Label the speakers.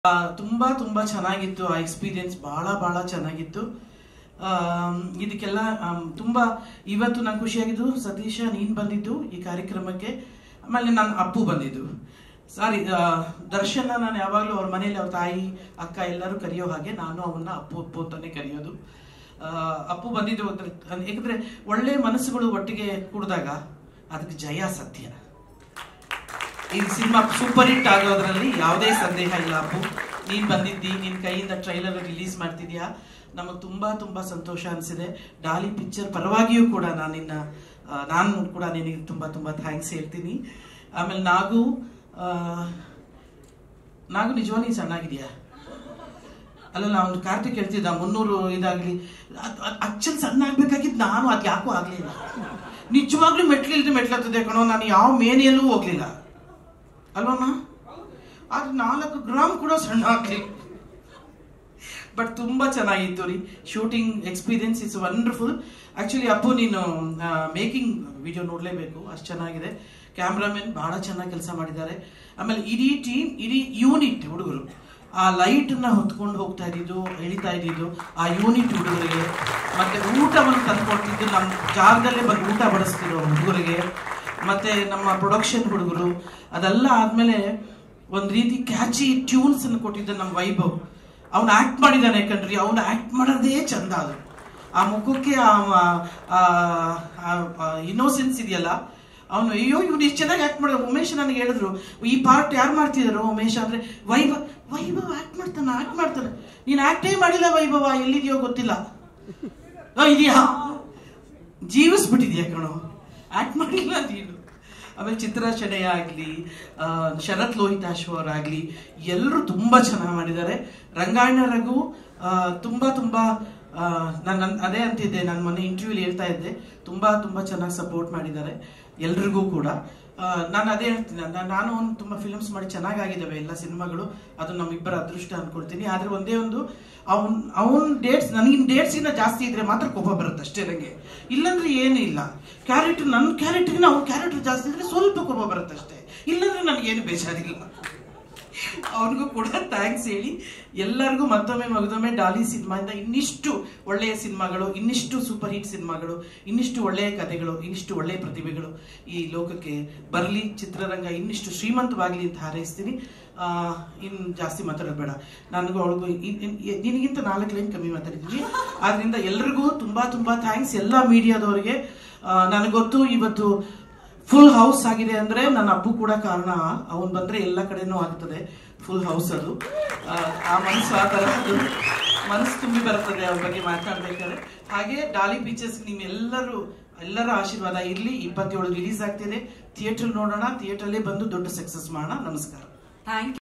Speaker 1: ಆ, ತುಂಬಾ ತುಂಬಾ ಚೆನ್ನಾಗಿತ್ತು ಆ ಎಕ್ಸ್ಪೀರಿಯನ್ಸ್ ಬಹಳ ಬಹಳ ಚೆನ್ನಾಗಿತ್ತು ಆಮ್, ಇದಕ್ಕೆಲ್ಲ ಆಮ್, ತುಂಬಾ ಇವತ್ತು ನಂಗೆ ಖುಷಿಯಾಗಿದ್ದು ಸತೀಶ ನೀನ್ ಬಂದಿದ್ದು ಈ ಕಾರ್ಯಕ್ರಮಕ್ಕೆ ಆಮೇಲೆ ನನ್ನ ಅಪ್ಪು ಬಂದಿದ್ದು ಸಾರಿ ದರ್ಶನ ನಾನು ಯಾವಾಗಲೂ ಅವ್ರ ಮನೇಲಿ ಅವ್ರ ತಾಯಿ ಅಕ್ಕ ಎಲ್ಲರೂ ಕರೆಯೋ ಹಾಗೆ ನಾನು ಅವನ್ನ ಅಪ್ಪು ಅಪ್ಪು ಅಂತಾನೆ ಕರೆಯೋದು ಆ, ಅಪ್ಪು ಬಂದಿದ್ದು ಅಂದ್ರೆ- ಯಾಕಂದ್ರೆ ಒಳ್ಳೆ ಮನಸ್ಸುಗಳು ಒಟ್ಟಿಗೆ ಕೂಡಿದಾಗ ಅದಕ್ಕೆ ಜಯ ಸತ್ಯ ಈ ಸಿನಿಮಾ ಸೂಪರ್ ಹಿಟ್ ಆಗೋದ್ರಲ್ಲಿ ಯಾವುದೇ ಸಂದೇಹ ಇಲ್ಲ ಅಪ್ಪು ನೀನ್ ಬಂದಿದ್ದಿ ನಿನ್ ಕೈಯಿಂದ ಟ್ರೈಲರ್ ರಿಲೀಸ್ ಮಾಡ್ತಿದ್ಯಾ ನಮಗೆ ತುಂಬಾ ತುಂಬಾ ಸಂತೋಷ ಅನಿಸಿದೆ ಡಾಲಿ ಪಿಕ್ಚರ್ ಪರವಾಗಿಯೂ ಕೂಡ ನಾನು ನಿನ್ನ ಆ, ನಾನು ಕೂಡ ನಿನಗೆ ತುಂಬಾ ತುಂಬಾ ಥ್ಯಾಂಕ್ಸ್ ಹೇಳ್ತೀನಿ ಆಮೇಲೆ ನಾಗು ಆ, ನಾಗು ನಿಜವಾಗಿ ಚೆನ್ನಾಗಿದ್ಯಾ ಅಲ್ಲ ನಾವು ಕಾರ್ತಿಕ್ ಹೇಳ್ತಿದ್ದ ಮುನ್ನೂರು ಇದಾಗ್ಲಿ ಅಚ್ಚಲ್ ಸಣ್ಣ ಆಗ್ಬೇಕಾಗಿದ್ದು ನಾನು ಅದು ಯಾಕೂ ಆಗ್ಲಿಲ್ಲ ನಿಜವಾಗ್ಲೂ ಮೆಟ್ಲಿಲ್ದೆ ಮೆಟ್ಲತ್ತದೆ ಕಣೋ ನಾನು ಯಾವ ಮೇನೆಯಲ್ಲೂ ಹೋಗ್ಲಿಲ್ಲ ಅಲ್ವಮ್ಮ ಆದ್ರೆ ನಾಲ್ಕು ಗ್ರಾಮ್ ಕೂಡ ಸಣ್ಣ ಆಗ್ಲಿಲ್ಲ ಬಟ್ ತುಂಬಾ ಚೆನ್ನಾಗಿತ್ತು ರೀ shooting experience is wonderful actually Appu ನೀನು ಮೇಕಿಂಗ್ ವಿಡಿಯೋ ನೋಡ್ಲೇಬೇಕು ಅಷ್ಟು ಚೆನ್ನಾಗಿದೆ ಕ್ಯಾಮ್ರಾಮನ್ ಬಹಳ ಚೆನ್ನಾಗಿ ಕೆಲಸ ಮಾಡಿದ್ದಾರೆ ಆಮೇಲೆ ಇಡೀ ಟೀಮ್ ಇಡೀ ಯೂನಿಟ್ ಹುಡುಗರು ಆ ಲೈಟ್ ನ ಹೊತ್ಕೊಂಡು ಹೋಗ್ತಾ ಇದ್ದಿದ್ದು ಎಳಿತಾ ಇದ್ದಿದ್ದು ಆ ಯೂನಿಟ್ ಹುಡುಗರಿಗೆ ಮತ್ತೆ ಊಟವನ್ನು ತಂದ್ಕೊಡ್ತಿದ್ದು ನಮ್ಮ ಜಾಗದಲ್ಲೇ ಬಂದು ಊಟ ಬಡಿಸ್ತಿರೋ ಹುಡುಗರಿಗೆ ಮತ್ತೆ ನಮ್ಮ ಪ್ರೊಡಕ್ಷನ್ ಹುಡುಗರು ಅದೆಲ್ಲ ಆದ್ಮೇಲೆ ಒಂದ್ ರೀತಿ ಕ್ಯಾಚಿ ಟ್ಯೂನ್ಸ್ ಅನ್ನು ಕೊಟ್ಟಿದ್ದ ನಮ್ಮ ವೈಭವ್ ಅವ್ನು ಆಕ್ಟ್ ಮಾಡಿದಾನೆ ಕಣ್ರಿ ಅವ್ನು ಆಕ್ಟ್ ಮಾಡೋದೇ ಚಂದ ಅದು ಆ ಮುಖಕ್ಕೆ ಆ ಇನ್ನೋಸೆನ್ಸ್ ಇದೆಯಲ್ಲ ಅವನು ಅಯ್ಯೋ ಇವ್ನು ಎಷ್ಟು ಚೆನ್ನಾಗಿ ಆಕ್ಟ್ ಮಾಡಿದ ಉಮೇಶ್ ನನಗೆ ಹೇಳಿದ್ರು ಈ ಪಾರ್ಟ್ ಯಾರು ಮಾಡ್ತಿದಾರೋ ಉಮೇಶ್ ಅಂದ್ರೆ ವೈಭವ್ ವೈಭವ್ ಆಕ್ಟ್ ಮಾಡ್ತಾನ ಆಕ್ಟ್ ಮಾಡ್ತಾನೆ ನೀನ್ ಆಕ್ಟೇ ಮಾಡಿಲ್ಲ ವೈಭವ ಎಲ್ಲಿದೆಯೋ ಗೊತ್ತಿಲ್ಲ ಆ, ಇದೆಯಾ ಜೀವಿಸ್ಬಿಟ್ಟಿದ್ಯಾ ಕಣೋ ಆಕ್ಟ್ ಮಾಡಿಲ್ಲ ನೀನು ಆಮೇಲೆ ಚಿತ್ರ ಶೆಣೆಯ ಆಗ್ಲಿ ಆ, ಶರತ್ ಲೋಹಿತಾಶ್ವ ಅವರಾಗ್ಲಿ ಎಲ್ಲರೂ ತುಂಬಾ ಚೆನ್ನಾಗಿ ಮಾಡಿದ್ದಾರೆ ರಂಗಾಯಣ ರಘು ಆ, ತುಂಬಾ ತುಂಬಾ ಆ, ನಾನ್ ನನ್- ಅದೇ ಅಂತಿದ್ದೆ ನಾನು ಮೊನ್ನೆ ಇಂಟರ್ವ್ಯೂಲಿ ಹೇಳ್ತಾ ಇದ್ದೆ ತುಂಬಾ ತುಂಬಾ ಚೆನ್ನಾಗಿ ಸಪೋರ್ಟ್ ಮಾಡಿದ್ದಾರೆ ಎಲ್ರಿಗೂ ಕೂಡ ಆ, ನಾನು ಅದೇ ಹೇಳ್ತೀನಿ ನಾ- ನಾನು ಒಂದು ತುಂಬಾ ಫಿಲ್ಮ್ಸ್ ಮಾಡಿ ಚೆನ್ನಾಗಿದ್ದಾವೆ ಎಲ್ಲ ಸಿನಿಮಾಗಳು ಅದು ನಮ್ಮಿಬ್ಬರ ಅದೃಷ್ಟ ಅನ್ಕೊಳ್ತೀನಿ ಆದ್ರೆ ಒಂದೇ ಒಂದು ಅವನ್ ಅವನ್ ಡೇಟ್ಸ್ ನನಗಿನ್ ಡೇಟ್ಸ್ ಇಂದ ಜಾಸ್ತಿ ಇದ್ರೆ ಮಾತ್ರ ಕೋಪ ಬರುತ್ತೆ ಅಷ್ಟೇ ನಂಗೆ ಇಲ್ಲಂದ್ರೆ ಏನೂ ಇಲ್ಲ ಕ್ಯಾರೆಕ್ಟರ್ ನನ್ನ ಕ್ಯಾರೆಕ್ಟರ್ನ ಅವ್ನ ಕ್ಯಾರೆಕ್ಟರ್ ಜಾಸ್ತಿ ಇದ್ರೆ ಸ್ವಲ್ಪ ಕೋಪ ಬರುತ್ತೆ ಅಷ್ಟೇ ಇಲ್ಲಂದ್ರೆ ನನಗೇನು ಬೇಜಾರಿಲ್ಲ ಅವನಿಗೂ ಕೂಡ ಥ್ಯಾಂಕ್ಸ್ ಹೇಳಿ ಎಲ್ಲರಿಗೂ ಮತ್ತೊಮ್ಮೆ ಮಗದೊಮ್ಮೆ ಡಾಲಿ ಸಿನಿಮಾಯಿಂದ ಇನ್ನಿಷ್ಟು ಒಳ್ಳೆಯ ಸಿನಿಮಾಗಳು ಇನ್ನಿಷ್ಟು ಸೂಪರ್ ಹಿಟ್ ಸಿನಿಮಾಗಳು ಇನ್ನಿಷ್ಟು ಒಳ್ಳೆಯ ಕಥೆಗಳು ಇನ್ನಿಷ್ಟು ಒಳ್ಳೆಯ ಪ್ರತಿಭೆಗಳು ಈ ಲೋಕಕ್ಕೆ ಬರಲಿ ಚಿತ್ರರಂಗ ಇನ್ನಿಷ್ಟು ಶ್ರೀಮಂತವಾಗಲಿ ಅಂತ ಹಾರೈಸ್ತೀನಿ ಆ, ಇನ್ ಜಾಸ್ತಿ ಮಾತಾಡೋದು ಬೇಡ ನನಗೂ ಅವಳಿಗೂ ನಿನಗಿಂತ ನಾಲ್ಕು ಲೈನ್ ಕಮ್ಮಿ ಮಾತಾಡಿದ್ದೀನಿ ಆದ್ರಿಂದ ಎಲ್ರಿಗೂ ತುಂಬಾ ತುಂಬಾ ಥ್ಯಾಂಕ್ಸ್ ಎಲ್ಲ ಮೀಡಿಯಾದವರಿಗೆ ನನಗೊತ್ತು ಇವತ್ತು ಫುಲ್ ಹೌಸ್ ಆಗಿದೆ ಅಂದ್ರೆ ನನ್ನ ಅಪ್ಪು ಕೂಡ ಕಾರಣ ಅವನ್ ಬಂದ್ರೆ ಎಲ್ಲ ಕಡೆನೂ ಆಗ್ತದೆ ಫುಲ್ ಹೌಸ್ ಅದು ಆ, ಆ ಮನಸ್ಸು ಆ ತರಹದ್ದು ಮನಸ್ಸು ತುಂಬಿ ಬರ್ತದೆ ಅವ್ರ ಬಗ್ಗೆ ಮಾತಾಡ್ಬೇಕಾದ್ರೆ ಹಾಗೆ ಡಾಲಿ ಪಿಕ್ಚರ್ಸ್ ನಿಮ್ಮೆಲ್ಲರೂ ಎಲ್ಲರ ಆಶೀರ್ವಾದ ಇರ್ಲಿ ಇಪ್ಪತ್ತೇಳು ರಿಲೀಸ್ ಆಗ್ತಿದೆ ಥಿಯೇಟರ್ ನೋಡೋಣ ಥಿಯೇಟರ್ಲೇ ಬಂದು ದೊಡ್ಡ ಸಕ್ಸಸ್ ಮಾಡೋಣ ನಮಸ್ಕಾರ
Speaker 2: ಥ್ಯಾಂಕ್